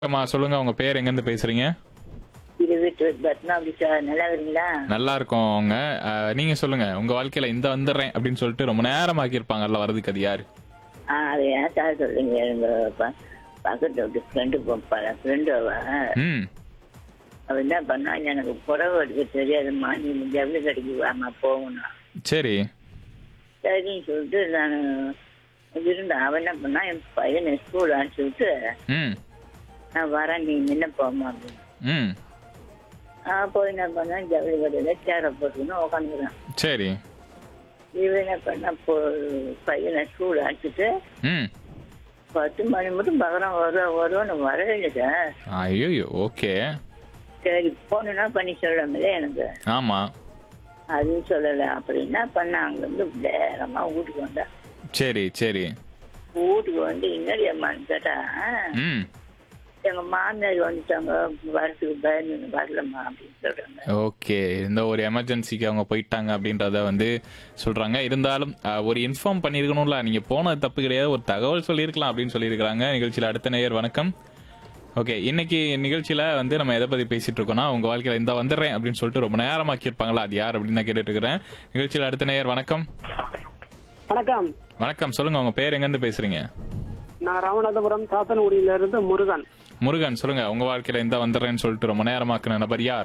அம்மா சொல்லுங்க உங்க பேர் எங்க இருந்து பேசுறீங்க இது வீட்டு பத்மாவதி சார் நல்லா இருக்கீங்களா நல்லா இருக்கோம் அவங்க அஹ், நீங்க சொல்லுங்க உங்க வாழ்க்கையில இந்த வந்துடுறேன் அப்படின்னு சொல்லிட்டு ரொம்ப நேரம் ஆக்கியிருப்பாங்கல்ல வரதுக்கு அது யாரு ஆ அது ஏன் சார் சொல்றீங்க எங்க ப- பக்கத்து வீட்டு ஃப்ரெண்டு ஃப்ரெண்டு அவ ம் அவ என்ன பண்ணா எனக்கு புடவை எடுக்க தெரியாதும்மா நீ ஜவுளி கடைக்கு வாமா போகணும் சரி சரின்னு சொல்லிட்டு நான் இருந்தேன் அவன் என்ன பண்ணா என் பையனை ஸ்கூல் அனுப்பிச்சு விட்டு ம் நான் வரேன் நீ நின்று போமா அப்படின்னு ம் நான் போய் என்ன பண்ணேன் ஜவுளி கடையில சேரை போட்டுக்கணும் உட்காந்துக்கிறேன் சரி இவன் என்ன பண்ணா போ பையனை ஸ்கூல் அனுப்பிச்சிட்டு ம் பத்து மணி மட்டும் பகரம் வரும் வரும்னு வரவே இல்லை சார் ஐயோ ஓகே சரி போனா பண்ணி சொல்லமில்ல எனக்கு ஆமா அதுவும் சொல்லலை அப்படி என்ன பண்ண அங்கேருந்து வேகமா வீட்டுக்கு வந்தா சரி சரி வீட்டுக்கு வந்து என்னடி அம்மான்னு கேட்டா ம் எங்க மாமியார் வந்துட்டாங்க வரத்துக்கு பயந்து வரலம்மா அப்படின்னு சொல்றாங்க ஓகே இந்த ஒரு எமர்ஜென்சிக்கு அவங்க போயிட்டாங்க அப்படின்றத வந்து சொல்றாங்க இருந்தாலும் அஹ், ஒரு இன்ஃபார்ம் பண்ணிருக்கணும்ல நீங்க போனது தப்பு கிடையாது ஒரு தகவல் சொல்லியிருக்கலாம் அப்படின்னு சொல்லியிருக்காங்க நிகழ்ச்சியில அடுத்த நேயர் வணக்கம் ஓகே இன்னைக்கு நிகழ்ச்சியில வந்து நம்ம எதை பத்தி பேசிட்டு இருக்கோம்னா உங்க வாழ்க்கையில இந்த வந்துடுறேன் அப்படின்னு சொல்லிட்டு ரொம்ப நேரமாக்கி இருப்பாங்களா அது யார் அப்படின்னு நான் கேட்டுட்டு இருக்கிறேன் நிகழ்ச்சியில அடுத்த நேயர் வணக்கம் வணக்கம் வணக்கம் சொல்லுங்க உங்க பேர் எங்க இருந்து பேசுறீங்க நான் ராமநாதபுரம் சாத்தன்குடியில இருந்து முருகன் முருகன் சொல்லுங்க உங்க வாழ்க்கையில இந்த வந்துடுறேன்னு சொல்லிட்டு ரொம்ப நேரமாக்குன நபர் யார்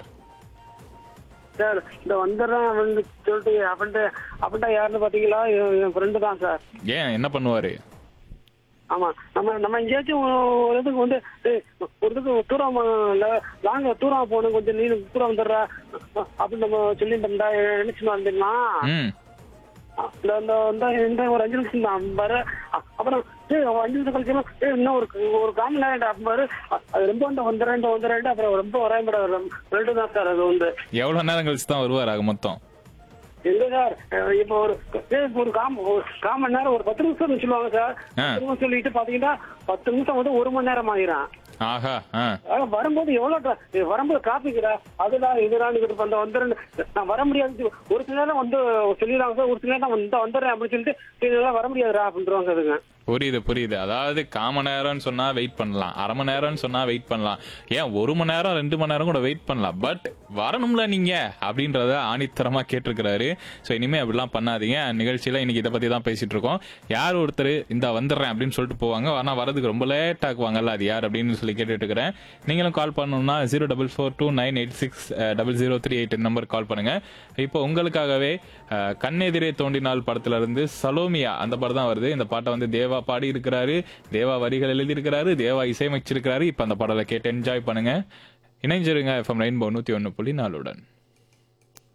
சார் இந்த வந்துடுறேன் அப்படின்னு சொல்லிட்டு அப்படின்ட்டு அப்படின்ட்டு யாருன்னு பாத்தீங்களா என் என் ஃப்ரெண்டு தான் சார் ஏன் என்ன பண்ணுவாரு ஆமா நம்ம நம்ம எங்கேயாச்சும் ஒரு இதுக்கு வந்து ஏய், ஒரு இதுக்கு தூரம் லாங்க தூரம் போகணும் கொஞ்சம் நீ தூரம் வந்துடுற அப்படின்னு நம்ம சொல்லிட்டு இருந்தா நினைச்சு வந்துடலாம் ம் இந்த இந்த இந்த இந்த ஒரு அஞ்சு நிமிஷம் தான் பாரு அ- அப்புறம் ஏய், அவன் அஞ்சு நிமிஷம் கழிச்சு ஏய், இன்னும் ஒரு ஒரு காமன் நேரம் அப்ப பாரு அ- அது ரொம்ப வந்து வந்துடுறேன் வந்துடுறேன் அப்புறம் ரொம்ப வரையப்பட ரெண்டு தான் சார் அது வந்து எவ்வளவு நேரம் கழிச்சு தான் வருவார் ஆக மொத்தம் இல்ல சார் அஹ் இப்போ ஒரு ஏய், இப்போ ஒரு காம ஒரு கால் மணி நேரம் ஒரு பத்து நிமிஷம் சொல்லுவாங்க சார் ஆ. பத்து நிமிஷம் சொல்லிட்டு பாத்தீங்கன்னா பத்து நிமிஷம் வந்து ஒரு மணி நேரம் ஆயிரும் ஆஹா ஆ ஆனா வரும்போது எவ்வளவு tra- ஏய், வரும்போது டிராபிக்டா அதுடா இதுதான் இது பண்ண வந்துடுறேன் நான் வர முடியாது ஒரு சில நேரம் வந்து சொல்லிடுறாங்க சார் ஒரு சில நேரம் வந்து வந்துடுறேன் அப்படின்னு சொல்லிட்டு "சரி, இதெல்லாம் வர முடியாதுடா அப்படின்றவாங்க அதுங்க புரியுது புரியுது அதாவது கால் மணி நேரம்னு சொன்னா வெயிட் பண்ணலாம் அரை மணி நேரம்னு சொன்னா வெயிட் பண்ணலாம் ஏன் ஒரு மணி நேரம் ரெண்டு மணி நேரம் கூட வெயிட் பண்ணலாம் பட் வரணும்ல நீங்க அப்படின்றத ஆணித்தரமா கேட்டிருக்கிறாரு ஸோ இனிமே அப்படிலாம் பண்ணாதீங்க நிகழ்ச்சியில இன்னைக்கு இதை பத்தி தான் பேசிட்டு இருக்கோம் யார் ஒருத்தர் இந்த வந்துடுறேன் அப்படின்னு சொல்லிட்டு போவாங்க ஆனா வரதுக்கு ரொம்ப லேட் ஆக்குவாங்கல்ல அது யார் அப்படின்னு சொல்லி கேட்டுட்டு இருக்கிறேன் நீங்களும் கால் பண்ணணும்னா zero double four two nine eight six double zero three eight number call பண்ணுங்க இப்போ உங்களுக்காகவே அஹ், கண்ணெதிரே தோண்டினால் படத்துல இருந்து சலோமியா அந்த படம் தான் வருது இந்த பாட்டை வந்து தேவா பாடி இருக்கிறாரு தேவா வரிகள் எழுதி இருக்கிறாரு தேவா இசையமைச்சிருக்கிறாரு இப்போ அந்த பாடலை கேட்டு என்ஜாய் பண்ணுங்க இணைஞ்சிருங்க எஃப்எம் ரெயின்போ நூத்தி ஒன்று புள்ளி நாலுடன்